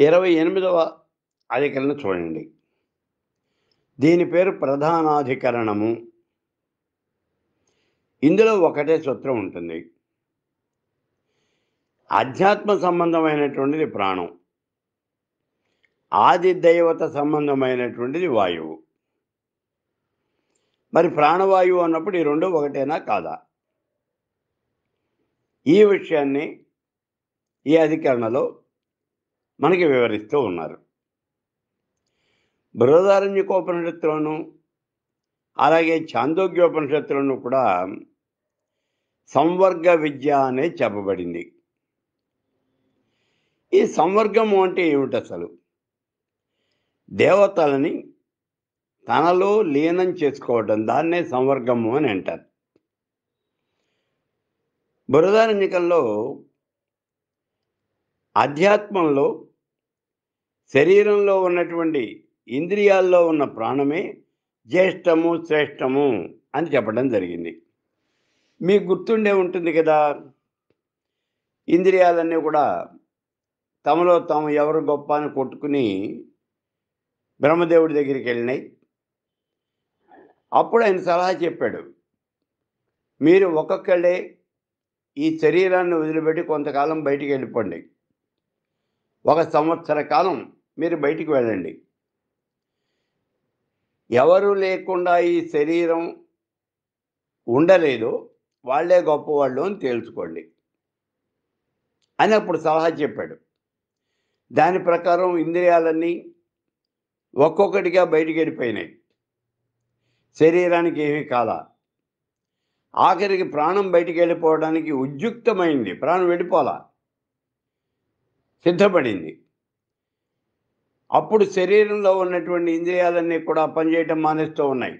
ఇరవై ఎనిమిదవ అధికరణ చూడండి దీని పేరు ప్రధానాధికరణము ఇందులో ఒకటే సూత్రం ఉంటుంది అధ్యాత్మ సంబంధమైనటువంటిది ప్రాణం ఆది దైవత సంబంధమైనటువంటిది వాయువు మరి ప్రాణవాయువు అన్నప్పుడు ఈ రెండు ఒకటేనా కాదా ఈ విషయాన్ని ఈ అధికరణలో మనకి వివరిస్తూ ఉన్నారు బృహదారణ్యకోపనిషత్తులోను అలాగే చాందోగ్యోపనిషత్తులను కూడా సంవర్గ విద్య అనే చెప్పబడింది ఈ సంవర్గము అంటే ఏమిటి అసలు దేవతలని తనలో లీనం చేసుకోవడం దాన్నే సంవర్గము అని అంటారు బృహదారణ్యకంలో అధ్యాత్మంలో శరీరంలో ఉన్నటువంటి ఇంద్రియాల్లో ఉన్న ప్రాణమే జ్యేష్టము శ్రేష్టము అని చెప్పడం జరిగింది మీకు గుర్తుండే ఉంటుంది కదా ఇంద్రియాలన్నీ కూడా తమలో తాము ఎవరు గొప్ప అని కొట్టుకుని బ్రహ్మదేవుడి దగ్గరికి వెళ్ళినాయి అప్పుడు ఆయన సలహా చెప్పాడు మీరు ఒక్కొక్కళ్ళే ఈ శరీరాన్ని వదిలిపెట్టి కొంతకాలం బయటికి వెళ్ళిపోండి ఒక సంవత్సర కాలం మీరు బయటికి వెళ్ళండి ఎవరు లేకుండా ఈ శరీరం ఉండలేదు వాళ్ళే గొప్పవాళ్ళు అని తేల్చుకోండి అని అప్పుడు సలహా చెప్పాడు దాని ప్రకారం ఇంద్రియాలన్నీ ఒక్కొక్కటిగా బయటికి వెళ్ళిపోయినాయి శరీరానికి ఏమీ కాల ఆఖరికి ప్రాణం బయటికి వెళ్ళిపోవడానికి ఉద్యుక్తమైంది ప్రాణం వెళ్ళిపోలా సిద్ధపడింది అప్పుడు శరీరంలో ఉన్నటువంటి ఇంద్రియాలన్నీ కూడా పనిచేయటం మానేస్తూ ఉన్నాయి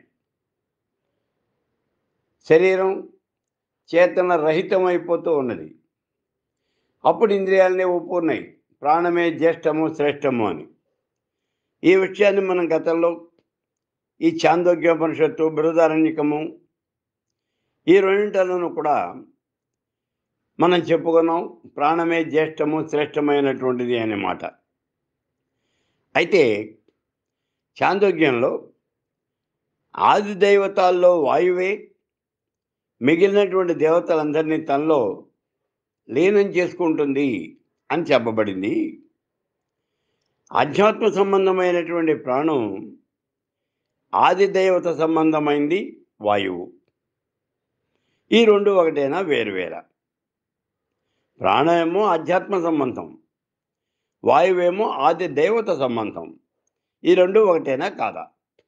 శరీరం చేతన రహితం అయిపోతూ ఉన్నది అప్పుడు ఇంద్రియాలనే ఒప్పున్నాయి ప్రాణమే జ్యేష్టము శ్రేష్టము అని ఈ విషయాన్ని మనం గతంలో ఈ చాందోగ్యోపనిషత్తు బృహదారణ్యకము ఈ రెండింటిలోనూ కూడా మనం చెప్పుకున్నాం ప్రాణమే జ్యేష్టము శ్రేష్టమైనటువంటిది అనే మాట అయితే చాందోగ్యంలో ఆది దైవతాల్లో వాయువే మిగిలినటువంటి దేవతలందరినీ తనలో లీనం చేసుకుంటుంది అని చెప్పబడింది ఆధ్యాత్మ సంబంధమైనటువంటి ప్రాణం ఆది దైవత సంబంధమైంది వాయువు ఈ రెండు ఒకటేనా వేరువేరా ప్రాణమేమో ఆధ్యాత్మ సంబంధం వాయువేమో ఆది దేవత సంబంధం ఈ రెండు ఒకటేనా కాదా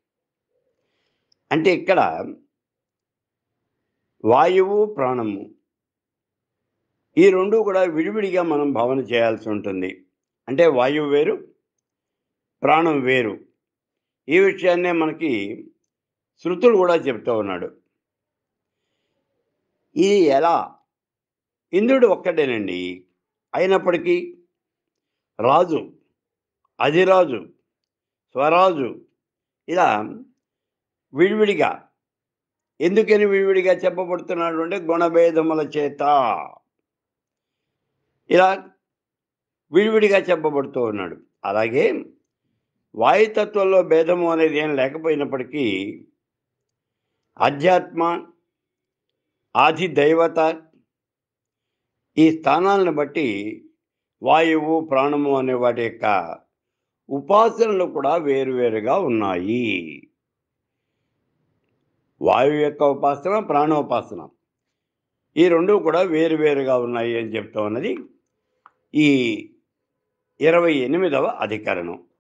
అంటే ఇక్కడ వాయువు ప్రాణము ఈ రెండు కూడా విడివిడిగా మనం భావన చేయాల్సి ఉంటుంది అంటే వాయువు వేరు ప్రాణం వేరు ఈ విషయాన్నే మనకి శృతులు కూడా చెప్తూ ఉన్నాడు ఇది ఎలా ఇంద్రుడు ఒక్కటేనండి అయినప్పటికీ రాజు అధిరాజు స్వరాజు ఇలా విడివిడిగా ఎందుకని విడివిడిగా చెప్పబడుతున్నాడు అంటే గుణభేదముల చేత ఇలా విడివిడిగా చెప్పబడుతూ ఉన్నాడు అలాగే వాయుతత్వంలో భేదము అనేది ఏం లేకపోయినప్పటికీ అధ్యాత్మ ఆది దైవత ఈ స్థానాలను బట్టి వాయువు ప్రాణము అనే వాటి యొక్క ఉపాసనలు కూడా వేరువేరుగా ఉన్నాయి వాయువు యొక్క ఉపాసన ప్రాణోపాసన ఈ రెండు కూడా వేరువేరుగా ఉన్నాయి అని చెప్తా ఉన్నది ఈ ఇరవై ఎనిమిదవ అధికరణం